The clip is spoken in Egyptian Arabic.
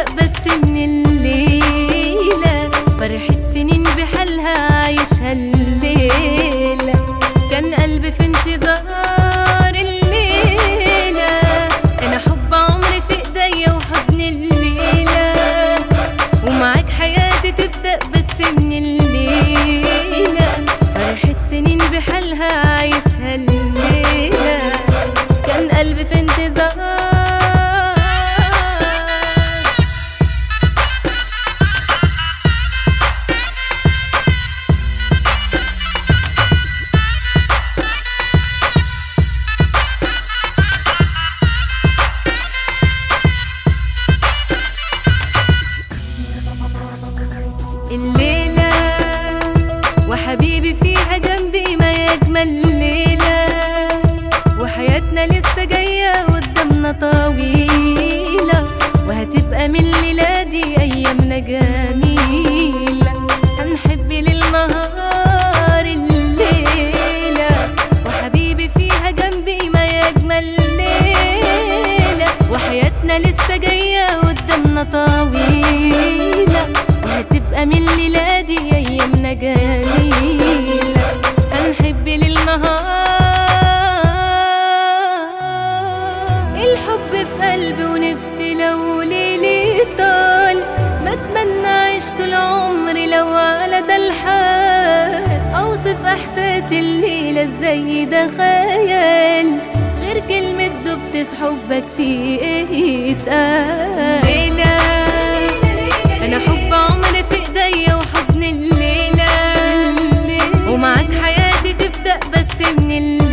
تبدأ بس من الليلة فرحة سنين بحالها عايشها الليلة كان قلبي في انتظار الليلة أنا حب عمري في إيديا وحضن الليلة ومعاك حياتي تبدأ بس من الليلة فرحة سنين بحالها عايشها الليلة كان قلبي في انتظار الليلة وحبيبي فيها جنبي ما يجمل ليلة وحياتنا لسه جاية قدامنا طويلة وهتبقى من الليلة دي أيامنا جميلة هنحب للنهار الليلة وحبيبي فيها جنبي ما يجمل ليلة وحياتنا لسه جاية قدامنا طويلة وهتبقى من الليلة دي أيامنا جميلة هنحب للنهار الحب في قلبي ونفسي لو ليلي طال ما اتمنى اعيش طول عمري لو على ده الحال اوصف احساس الليلة ازاي ده خيال غير كلمة دبت في حبك في ايه يتقال ليلة انا حب عمري في ايديا وحضن الليلة ومعاك حياتي تبدأ بس من الليلة